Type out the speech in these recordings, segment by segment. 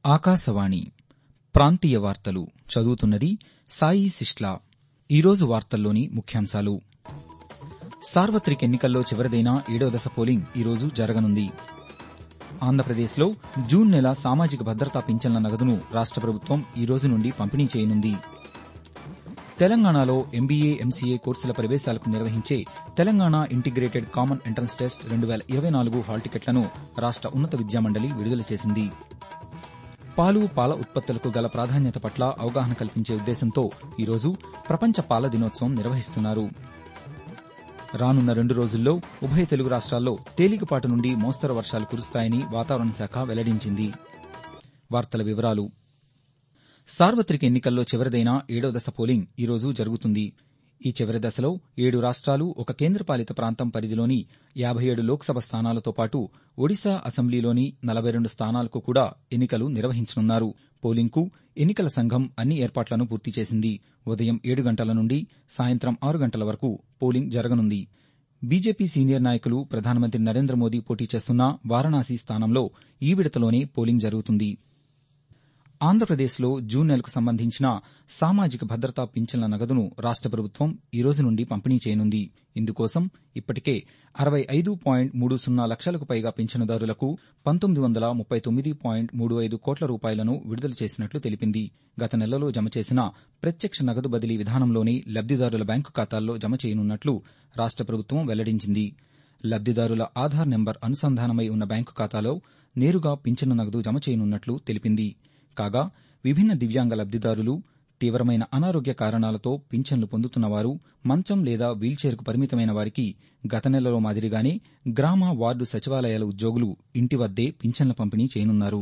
ఆకాశవాణి ప్రాంతీయ వార్తలు చదువుతున్నది సాయి సిస్లా ఈరోజు వార్తల్లోని ముఖ్యాంశాలు సార్వతిక ఎన్నికల్లో చివరిదైన ఏడో దశ పోలింగ్ ఈరోజు జరగనుంది ఆంధ్రప్రదేశ్లో జూన్ నెల సామాజిక భద్రతా పింఛన్ల నగదును రాష్ట ప్రభుత్వం ఈ రోజు నుండి పంపిణీ చేయనుంది తెలంగాణలో ఎంబీఏ ఎంసీఏ కోర్సుల ప్రవేశాలకు నిర్వహించే Telangana integrated common entrance test రెండు వేల ఇరవై నాలుగు హాల్ టికెట్లను రాష్ట ఉన్నత విద్యామండలి విడుదల చేసింది పాలు పాల ఉత్పత్తులకు గల ప్రాధాన్యత పట్ల అవగాహన కల్పించే ఉద్దేశంతో ఈరోజు ప్రపంచ పాల దినోత్సవం నిర్వహిస్తున్నారు రానున్న రెండు రోజుల్లో ఉభయ తెలుగు రాష్ట్రాల్లో తేలికపాటి నుండి మోస్తరు వర్షాలు కురుస్తాయని వాతావరణ శాఖ వెల్లడించింది వార్తల వివరాలు సార్వతిక ఎన్నికల్లో చివరిదైన ఏడో దశ పోలింగ్ ఈరోజు జరుగుతుంది ఈ చివరి దశలో ఏడు రాష్ట్రాలు ఒక కేంద్రపాలిత ప్రాంతం పరిధిలోని యాబై ఏడు లోక్సభ స్థానాలతో పాటు ఒడిశా అసెంబ్లీలోని నలభై రెండు స్థానాలకు కూడా ఎన్నికలు నిర్వహించనున్నారు పోలింగ్కు ఎన్నికల సంఘం అన్ని ఏర్పాట్లను పూర్తి చేసింది ఉదయం ఏడు గంటల నుండి సాయంత్రం ఆరు గంటల వరకు పోలింగ్ జరగనుంది బీజేపీ సీనియర్ నాయకులు ప్రధానమంత్రి నరేంద్ర మోదీ పోటీ చేస్తున్న వారణాసి స్థానంలో ఈ విడతలోనే పోలింగ్ జరుగుతుంది ఆంధ్రప్రదేశ్లో జూన్ నెలకు సంబంధించిన సామాజిక భద్రతా పింఛన్ల నగదును రాష్ట ప్రభుత్వం ఈ రోజు నుండి పంపిణీ చేయనుంది ఇందుకోసం ఇప్పటికే అరవై ఐదు పాయింట్ మూడు సున్నా లక్షలకు పైగా పింఛనుదారులకు పంతొమ్మిది వందల ముప్పై తొమ్మిది పాయింట్ మూడు ఐదు కోట్ల రూపాయలను విడుదల చేసినట్లు తెలిపింది గత నెలలో జమ చేసిన ప్రత్యక్ష నగదు బదిలీ విధానంలోనే లబ్దిదారుల బ్యాంకు ఖాతాల్లో జమ చేయనున్నట్లు రాష్ట ప్రభుత్వం వెల్లడించింది లబ్దిదారుల ఆధార్ నెంబర్ అనుసంధానమై ఉన్న బ్యాంకు ఖాతాలో నేరుగా పింఛను నగదు జమ చేయనున్నట్లు తెలిపింది కాగా విభిన్న దివ్యాంగ లబ్దిదారులు తీవ్రమైన అనారోగ్య కారణాలతో పింఛన్లు పొందుతున్నవారు మంచం లేదా వీల్చైర్కు పరిమితమైన వారికి గత నెలలో మాదిరిగానే గ్రామ వార్డు సచివాలయాల ఉద్యోగులు ఇంటి వద్దే పింఛన్ల పంపిణీ చేయనున్నారు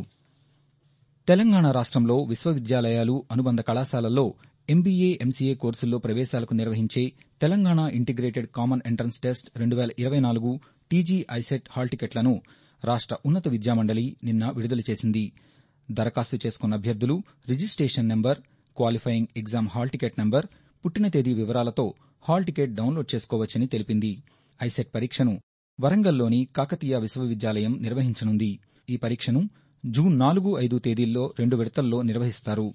తెలంగాణ రాష్టంలో విశ్వవిద్యాలయాలు అనుబంధ కళాశాలల్లో ఎంబీఏ ఎంసీఏ కోర్సుల్లో ప్రవేశాలకు నిర్వహించే Telangana integrated common entrance test రెండు వేల ఇరవై నాలుగు టీజీ ఐసెట్ హాల్ టికెట్లను రాష్ట ఉన్నత విద్యామండలి నిన్న విడుదల చేసింది దరఖాస్తు చేసుకున్న అభ్యర్థులు registration number qualifying exam hall ticket number పుట్టిన తేదీ వివరాలతో హాల్ టికెట్ డౌన్లోడ్ చేసుకోవచ్చని తెలిపింది ఐసెట్ పరీక్షను వరంగల్లోని కాకతీయ విశ్వవిద్యాలయం నిర్వహించనుంది ఈ పరీక్షను జూన్ నాలుగు ఐదు తేదీల్లో రెండు విడతల్లో నిర్వహిస్తారు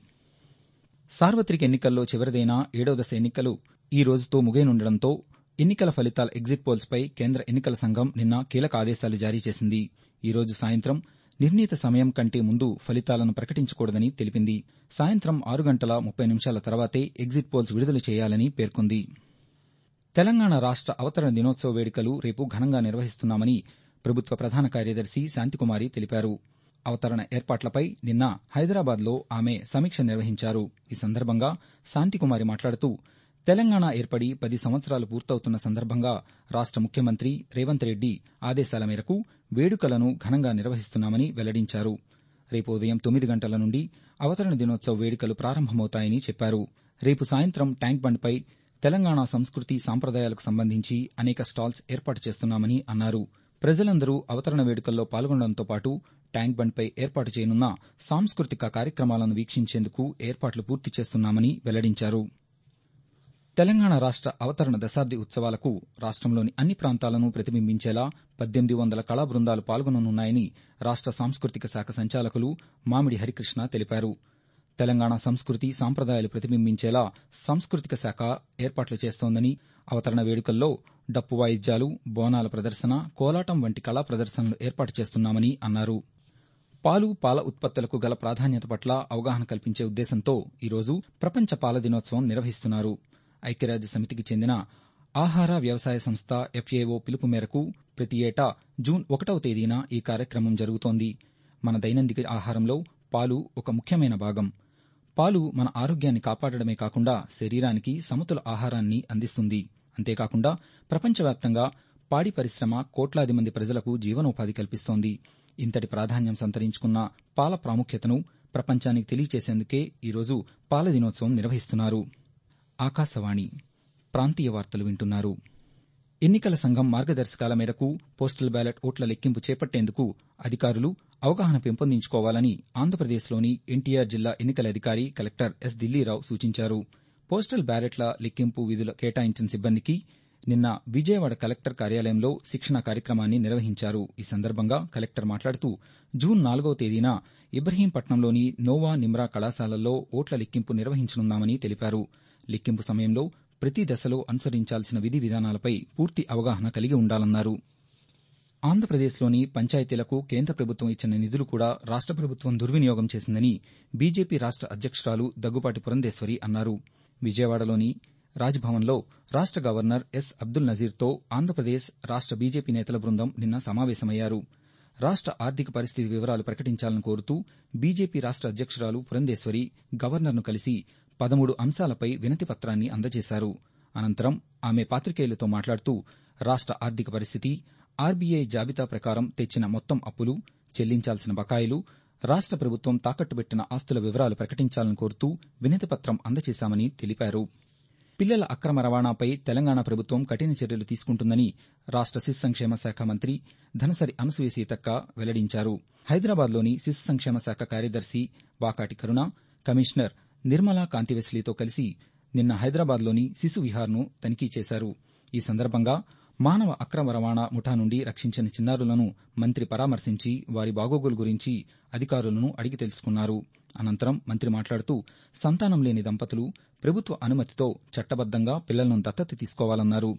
సార్వతిక ఎన్నికల్లో చివరిదైన ఏడో దశ ఎన్నికలు ఈ రోజుతో ముగియనుండటంతో ఎన్నికల ఫలితాల ఎగ్జిట్ పోల్స్పై కేంద్ర ఎన్నికల సంఘం నిన్న కీలక ఆదేశాలు జారీ చేసింది ఈ రోజు సాయంత్రం నిర్ణీత సమయం కంటే ముందు ఫలితాలను ప్రకటించకూడదని తెలిపింది సాయంత్రం ఆరు గంటల ముప్పై నిమిషాల తర్వాతే ఎగ్జిట్ పోల్స్ విడుదల చేయాలని పేర్కొంది తెలంగాణ రాష్ట అవతరణ దినోత్సవ వేడుకలు రేపు ఘనంగా నిర్వహిస్తున్నామని ప్రభుత్వ ప్రధాన కార్యదర్శి శాంతికుమారి తెలిపారు అవతరణ ఏర్పాట్లపై నిన్న హైదరాబాద్లో ఆమె సమీక్ష నిర్వహించారు ఈ సందర్భంగా శాంతికుమారి మాట్లాడుతూ తెలంగాణ ఏర్పడి పది సంవత్సరాలు పూర్తవుతున్న సందర్భంగా రాష్ట ముఖ్యమంత్రి రేవంత్ రెడ్డి ఆదేశాల మేరకు వేడుకలను ఘనంగా నిర్వహిస్తున్నామని వెల్లడించారు రేపు ఉదయం తొమ్మిది గంటల నుండి అవతరణ దినోత్సవ వేడుకలు ప్రారంభమవుతాయని చెప్పారు రేపు సాయంత్రం ట్యాంక్ బండ్పై తెలంగాణ సంస్కృతి సాంప్రదాయాలకు సంబంధించి అనేక స్టాల్స్ ఏర్పాటు చేస్తున్నామని అన్నారు ప్రజలందరూ అవతరణ వేడుకల్లో పాల్గొనడంతో పాటు ట్యాంక్ బండ్పై ఏర్పాటు చేయనున్న సాంస్కృతిక కార్యక్రమాలను వీక్షించేందుకు ఏర్పాట్లు పూర్తి చేస్తున్నామని వెల్లడించారు తెలంగాణ రాష్ట అవతరణ దశాబ్ది ఉత్సవాలకు రాష్టంలోని అన్ని ప్రాంతాలను ప్రతిబింబించేలా పద్దెనిమిది వందల కళా బృందాలు పాల్గొననున్నాయని రాష్ట సాంస్కృతిక శాఖ సంచాలకులు మామిడి హరికృష్ణ తెలిపారు తెలంగాణ సంస్కృతి సాంప్రదాయాలు ప్రతిబింబించేలా సాంస్కృతిక శాఖ ఏర్పాట్లు చేస్తోందని అవతరణ వేడుకల్లో డప్పు వాయిద్యాలు బోనాల ప్రదర్శన కోలాటం వంటి కళా ప్రదర్శనలు ఏర్పాటు చేస్తున్నామని అన్నారు పాలు పాల ఉత్పత్తులకు గల ప్రాధాన్యత పట్ల అవగాహన కల్పించే ఉద్దేశంతో ఈరోజు ప్రపంచ పాల దినోత్సవం నిర్వహిస్తున్నారు ఐక్యరాజ్య సమితికి చెందిన ఆహార వ్యవసాయ సంస్థ ఎఫ్ఏఓ పిలుపు మేరకు ప్రతి ఏటా జూన్ ఒకటవ తేదీన ఈ కార్యక్రమం జరుగుతోంది మన దైనందిక ఆహారంలో పాలు ఒక ముఖ్యమైన భాగం పాలు మన ఆరోగ్యాన్ని కాపాడడమే కాకుండా శరీరానికి సమతుల ఆహారాన్ని అందిస్తుంది అంతేకాకుండా ప్రపంచవ్యాప్తంగా పాడి పరిశ్రమ కోట్లాది మంది ప్రజలకు జీవనోపాధి కల్పిస్తోంది ఇంతటి ప్రాధాన్యం సంతరించుకున్న పాల ప్రాముఖ్యతను ప్రపంచానికి తెలియచేసేందుకే ఈరోజు పాల దినోత్సవం నిర్వహిస్తున్నారు ఆకాశవాణి ప్రాంతీయ వార్తలు వింటున్నారు ఎన్నికల సంఘం మార్గదర్శకాల మేరకు పోస్టల్ బ్యాలెట్ ఓట్ల లెక్కింపు చేపట్టేందుకు అధికారులు అవగాహన పెంపొందించుకోవాలని ఆంధ్రప్రదేశ్లోని ఎన్టీఆర్ జిల్లా ఎన్నికల అధికారి కలెక్టర్ ఎస్ దిల్లీరావు సూచించారు పోస్టల్ బ్యాలెట్ల లెక్కింపు విధులు కేటాయించిన సిబ్బందికి నిన్న విజయవాడ కలెక్టర్ కార్యాలయంలో శిక్షణ కార్యక్రమాన్ని నిర్వహించారు ఈ సందర్భంగా కలెక్టర్ మాట్లాడుతూ జూన్ నాలుగవ తేదీన ఇబ్రహీంపట్నంలోని నోవా నిమ్రా కళాశాలల్లో ఓట్ల లెక్కింపు నిర్వహించనున్నామని తెలిపారు లెక్కింపు సమయంలో ప్రతి దశలో అనుసరించాల్సిన విధి విధానాలపై పూర్తి అవగాహన కలిగి ఉండాలన్నారు ఆంధ్రప్రదేశ్లోని పంచాయతీలకు కేంద్ర ప్రభుత్వం ఇచ్చిన నిధులు కూడా రాష్ట ప్రభుత్వం దుర్వినియోగం చేసిందని బీజేపీ రాష్ట అధ్యక్షురాలు దగ్గుపాటి పురంధేశ్వరి అన్నారు విజయవాడలోని రాజ్భవన్లో రాష్ట గవర్నర్ ఎస్ అబ్దుల్ నజీర్తో ఆంధ్రప్రదేశ్ రాష్ట బీజేపీ నేతల బృందం నిన్న సమావేశమయ్యారు రాష్ట ఆర్థిక పరిస్థితి వివరాలు ప్రకటించాలని కోరుతూ బీజేపీ రాష్ట అధ్యక్షురాలు పురంధేశ్వరి గవర్నర్ను కలిసి పదమూడు అంశాలపై వినతిపత్రాన్ని అందజేశారు అనంతరం ఆమె పాతికేయులతో మాట్లాడుతూ రాష్ట ఆర్థిక పరిస్థితి ఆర్బీఐ జాబితా ప్రకారం తెచ్చిన మొత్తం అప్పులు చెల్లించాల్సిన బకాయిలు రాష్ట ప్రభుత్వం తాకట్టుబెట్టిన ఆస్తుల వివరాలు ప్రకటించాలని కోరుతూ వినతిపత్రం అందజేశామని తెలిపారు పిల్లల అక్రమ రవాణాపై తెలంగాణ ప్రభుత్వం కఠిన చర్యలు తీసుకుంటుందని రాష్ట శిశు సంక్షేమ శాఖ మంత్రి ధనసరి అనసూయ సీతక్క వెల్లడించారు హైదరాబాద్లోని శిశు సంక్షేమ శాఖ కార్యదర్శి వాకాటి కరుణ కమిషనర్ నిర్మలా కాంతివెస్లీతో కలిసి నిన్న హైదరాబాద్లోని శిశు విహార్ను తనిఖీ చేశారు ఈ సందర్భంగా మానవ అక్రమ రవాణా ముఠా నుండి రక్షించిన చిన్నారులను మంత్రి పరామర్శించి వారి బాగోగులు గురించి అధికారులను అడిగి తెలుసుకున్నారు అనంతరం మంత్రి మాట్లాడుతూ సంతానం లేని దంపతులు ప్రభుత్వ అనుమతితో చట్టబద్దంగా పిల్లలను దత్తత తీసుకోవాలన్నారు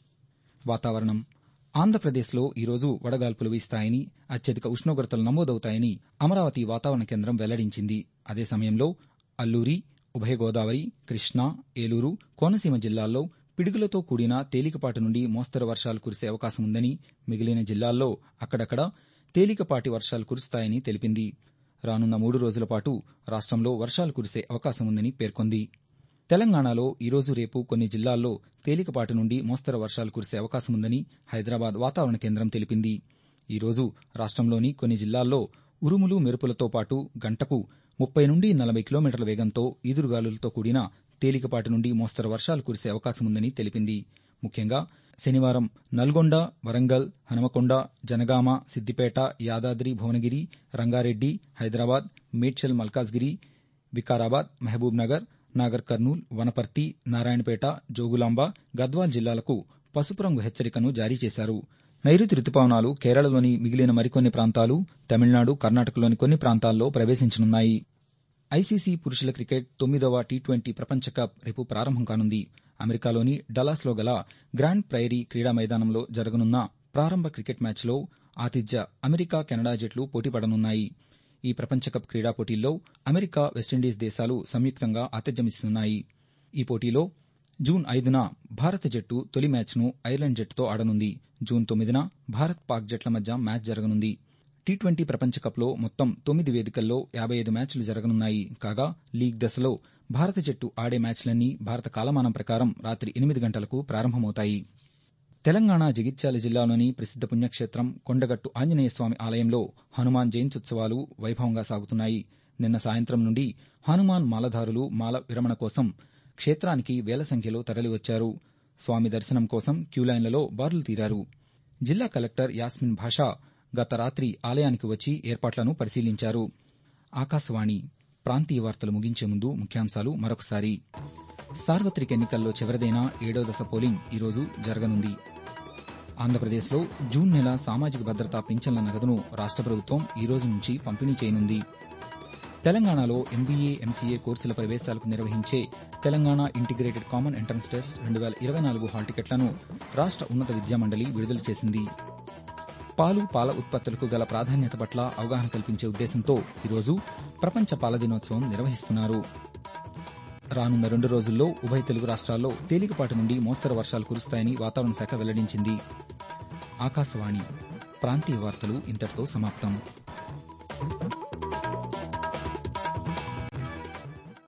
వాతావరణం ఆంధ్రప్రదేశ్లో ఈరోజు వడగాల్పులు వీస్తాయని అత్యధిక ఉష్ణోగ్రతలు నమోదవుతాయని అమరావతి వాతావరణ కేంద్రం వెల్లడించింది అదే సమయంలో అల్లూరి ఉభయ గోదావరి కృష్ణా ఏలూరు కోనసీమ జిల్లాల్లో పిడుగులతో కూడిన తేలికపాటి నుండి మోస్తరు వర్షాలు కురిసే అవకాశం ఉందని మిగిలిన జిల్లాల్లో అక్కడక్కడ తేలికపాటి వర్షాలు కురుస్తాయని తెలిపింది రానున్న మూడు రోజుల పాటు రాష్టంలో వర్షాలు కురిసే అవకాశం ఉందని పేర్కొంది తెలంగాణలో ఈరోజు రేపు కొన్ని జిల్లాల్లో తేలికపాటి నుండి మోస్తరు వర్షాలు కురిసే అవకాశం ఉందని హైదరాబాద్ వాతావరణ కేంద్రం తెలిపింది ఈరోజు రాష్టంలోని కొన్ని జిల్లాల్లో ఉరుములు మెరుపులతో పాటు గంటకు ముప్పై నుండి నలభై కిలోమీటర్ల వేగంతో ఈదురుగాలులతో కూడిన తేలికపాటి నుండి మోస్తరు వర్షాలు కురిసే అవకాశం ఉందని తెలిపింది ముఖ్యంగా శనివారం నల్గొండ వరంగల్ హనుమకొండ జనగామ సిద్దిపేట యాదాద్రి భువనగిరి రంగారెడ్డి హైదరాబాద్ మేడ్చల్ మల్కాజ్గిరి వికారాబాద్ మహబూబ్ నగర్ నాగర్ కర్నూల్ వనపర్తి నారాయణపేట జోగులాంబ గద్వాల్ జిల్లాలకు పసుపు రంగు హెచ్చరికను జారీ చేశారు నైరుతి రుతుపవనాలు కేరళలోని మిగిలిన మరికొన్ని ప్రాంతాలు తమిళనాడు కర్ణాటకలోని కొన్ని ప్రాంతాల్లో ప్రవేశించనున్నాయి ఐసీసీ పురుషుల క్రికెట్ తొమ్మిదవ టీ ట్వంటీ ప్రపంచ కప్ రేపు ప్రారంభం కానుంది అమెరికాలోని డలాస్లో గల గ్రాండ్ ప్రైరీ క్రీడా మైదానంలో జరగనున్న ప్రారంభ క్రికెట్ మ్యాచ్లో ఆతిథ్య అమెరికా కెనడా జట్లు పోటీపడనున్నాయి ఈ ప్రపంచ కప్ క్రీడా పోటీల్లో అమెరికా వెస్టిండీస్ దేశాలు సంయుక్తంగా ఆతిథ్యమిస్తున్నాయి ఈ పోటీలో జూన్ ఐదున భారత జట్టు తొలి మ్యాచ్ను ఐర్లాండ్ జట్టుతో ఆడనుంది జూన్ తొమ్మిదిన భారత్ పాక్ జట్ల మధ్య మ్యాచ్ జరగనుంది టీ ట్వంటీ ప్రపంచ కప్లో మొత్తం తొమ్మిది వేదికల్లో యాబై ఐదు మ్యాచ్లు జరగనున్నాయి కాగా లీగ్ దశలో భారత జట్టు ఆడే మ్యాచ్లన్నీ భారత కాలమానం ప్రకారం రాత్రి ఎనిమిది గంటలకు ప్రారంభమవుతాయి తెలంగాణ జగిత్యాల జిల్లాలోని ప్రసిద్ద పుణ్యక్షేత్రం కొండగట్టు ఆంజనేయ స్వామి ఆలయంలో హనుమాన్ జయంత్యుత్సవాలు వైభవంగా సాగుతున్నాయి నిన్న సాయంత్రం నుండి హనుమాన్ మాలధారులు మాల విరమణ కోసం క్షేత్రానికి వేల సంఖ్యలో తరలివచ్చారు స్వామి దర్శనం కోసం క్యూలైన్లలో బారులు తీరారు జిల్లా కలెక్టర్ యాస్మిన్ భాషా గత రాత్రి ఆలయానికి వచ్చి ఏర్పాట్లను పరిశీలించారు ఆకాశవాణి ప్రాంతీయ వార్తలు ముగించే ముందు ముఖ్యాంశాలు మరొకసారి సార్వత్రిక ఎన్నికల్లో చివరిదైన ఏడో దశ పోలింగ్ ఈరోజు జరగనుంది ఆంధ్రప్రదేశ్లో జూన్ నెల సామాజిక భద్రతా పింఛన్ల నగదును రాష్ట ప్రభుత్వం ఈ రోజు నుంచి పంపిణీ చేయనుంది తెలంగాణలో ఎంబీఏ ఎంసీఏ కోర్సుల ప్రవేశాలకు నిర్వహించే Telangana integrated common entrance test రెండు వేల ఇరవై నాలుగు హాల్ టికెట్లను రాష్ట ఉన్నత విద్యామండలి విడుదల చేసింది పాలు పాల ఉత్పత్తులకు గల ప్రాధాన్యత పట్ల అవగాహన కల్పించే ఉద్దేశంతో ఈరోజు ప్రపంచ పాల దినోత్సవం నిర్వహిస్తున్నారు రానున్న రెండు రోజుల్లో ఉభయ తెలుగు రాష్ట్రాల్లో తేలికపాటి నుండి మోస్తరు వర్షాలు కురుస్తాయని వాతావరణ శాఖ వెల్లడించింది ఆకాశవాణి ప్రాంతీయ వార్తలు ఇంతటితో సమాప్తం